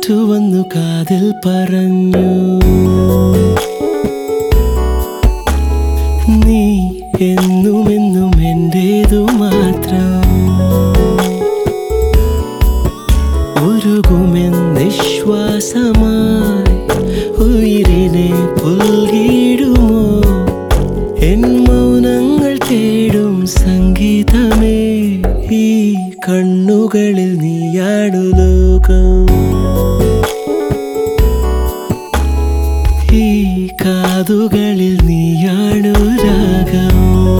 കാറ്റു വന്നു കാതിൽ പറഞ്ഞു നീ എന്നും എന്നും എന്റേതു മാത്രം ഉരുകുമെന്നിശ്വാസമായി ഉയിരിനെ പുൽകിടുമോ എൻ മൗനങ്ങൾ തേടും സംഗീതമേ ഈ കണ്ണുകളിൽ നീയാണു ലോകം ഈ കാതുകളിൽ നീയാണു രാഗം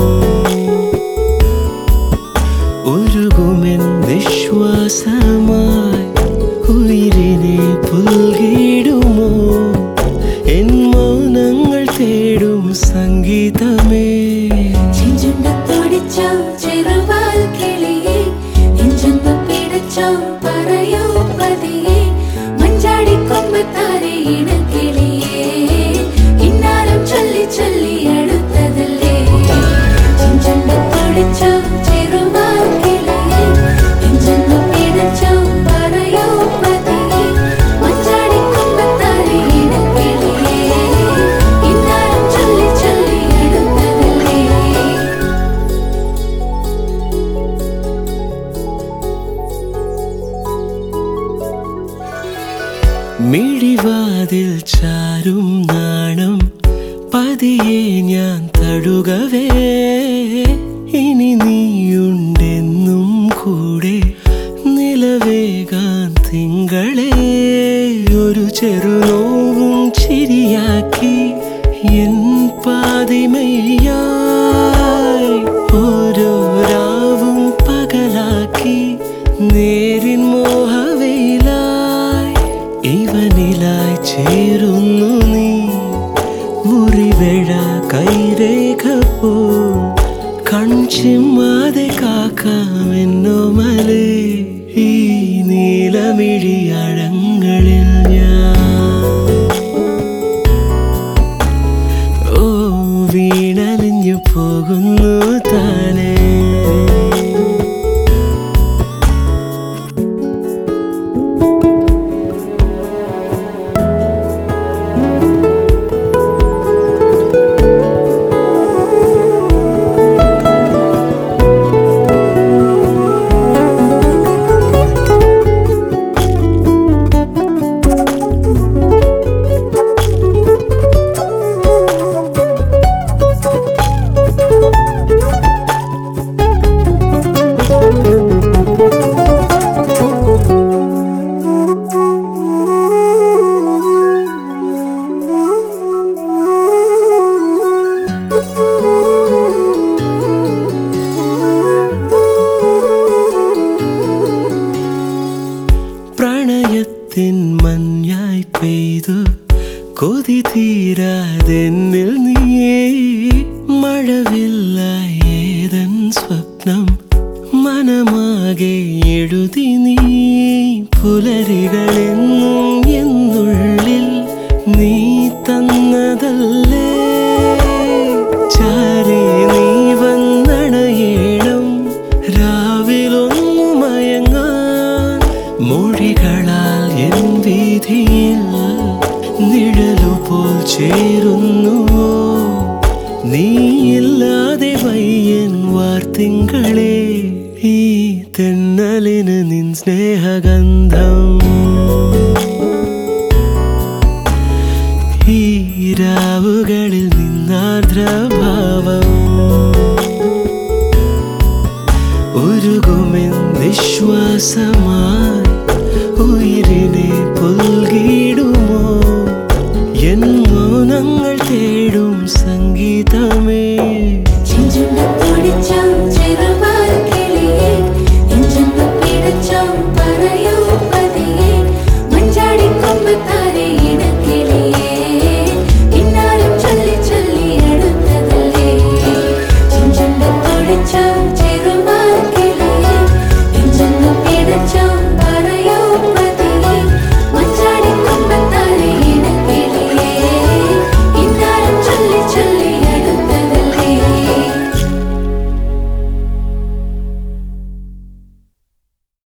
ഉരുകുമെൻ നിശ്വാസമായി ഉയിരിനെ പുൽകിടുമോ എൻ മൗനങ്ങൾ തേടും സംഗീതമേ ചെഞ്ചുണ്ടത്തോടിച്ചോ ചെറുവാൽ കിളിയേ നെഞ്ചൊന്നു പിടച്ചോ പറയൂ പതിയേ മഞ്ചാടി കൊമ്പത്താരെ ഇണക്കിളിയേ ഇന്നാലും ചൊല്ലി ചൊല്ലി അടുത്തതല്ലേ ചെഞ്ചുണ്ടത്തോടിച്ചോ ചെറുവാൽ കിളിയേ നെഞ്ചൊന്നു പിടച്ചോ പറയൂ പതിയേ മഞ്ചാടി കൊമ്പത്താരെ ഇണക്കിളിയേ ഇന്നാലും ചൊല്ലി ചൊല്ലി അടുത്തതല്ലേ മിഴിവാതിൽ ചാരും നാണം പതിയെ ഞാൻ തടുകവേ ഇനി നീയുണ്ടെന്നും കൂടെ നിലവേകാൻ തിങ്കളെ ഒരു ചെറുനോവും ചിരിയാക്കി എൻ പാതിമയായി ഓരോ രാവും പകലാക്കി നേരിൻ മോഹവയിലായി ഇവനിലായി ചേരുന്നു നീ മുറിവേഴ കൈരേഖ പോ കൺചിമ്മാതെ കാക്കാമെന്നോ മലേ ഈ നീലമിഴിയഴങ്ങളിൽ ഞാൻ ഓ വീണലിഞ്ഞു പോകുന്നു താനേ പ്രണയത്തിൻ മഞ്ഞായി പെയ്തു കൊതി തീരാതെന്നിൽ നീയേ മഴവില്ലായി ഏതൻ സ്വപ്നം മനമാകെ എഴുതി നീ പുലരികളെന്നും എന്നുള്ളിൽ നീ തന്നതല്ലേ ചാരേ നീ വന്നണയേണം രാവിലൊന്നു മയങ്ങാൻ മൊഴികളാൽ എൻ വീതിയിൽ നിഴലുപോൽ ചേരുന്നുവോ നീയില്ലാതെ വയ്യൻ വാർത്തിങ്കളെ ഈ തെന്നലിന് നിൻ സ്നേഹഗന്ധം ഈ രാവുകളിൽ നിന്നാർദ്രഭാവം ഉരുകുമെൻ വിശ്വാസമായി ഉയിരിനെ പുൽ